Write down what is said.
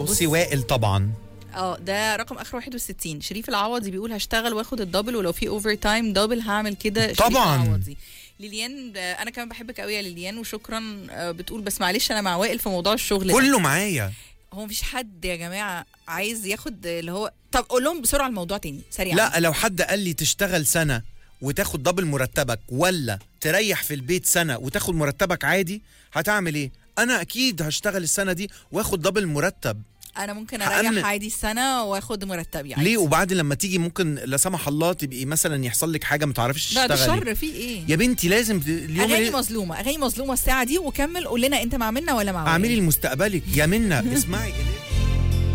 بصي وائل طبعا اه ده رقم اخر 61 شريف العوضي بيقول هشتغل واخد الدبل ولو في اوفر تايم دبل هعمل كده شريف طبعاً. العوضي ليليان آه، انا كمان بحبك قوي يا ليليان وشكرا آه، بتقول بس معلش انا مع وائل في موضوع الشغل ده. كله معايا هو مفيش حد يا جماعه عايز ياخد اللي هو طب قول لهم بسرعه الموضوع تاني سريعا لا لو حد قال لي تشتغل سنه وتاخد دبل مرتبك ولا تريح في البيت سنه وتاخد مرتبك عادي هتعمل ايه انا اكيد هشتغل السنه دي واخد دبل مرتب انا ممكن هأمن- اريح عادي السنه واخد مرتبي عادي ليه وبعد لما تيجي ممكن لا سمح الله تبقي مثلا يحصل لك حاجه ما تعرفش لا ده تشتغلي شر في ايه يا بنتي لازم ت- اليوم اغاني اللي- مظلومه اغاني مظلومه الساعه دي وكمل قول لنا انت مع منا ولا مع وائل؟ اعملي لمستقبلك يا منى اسمعي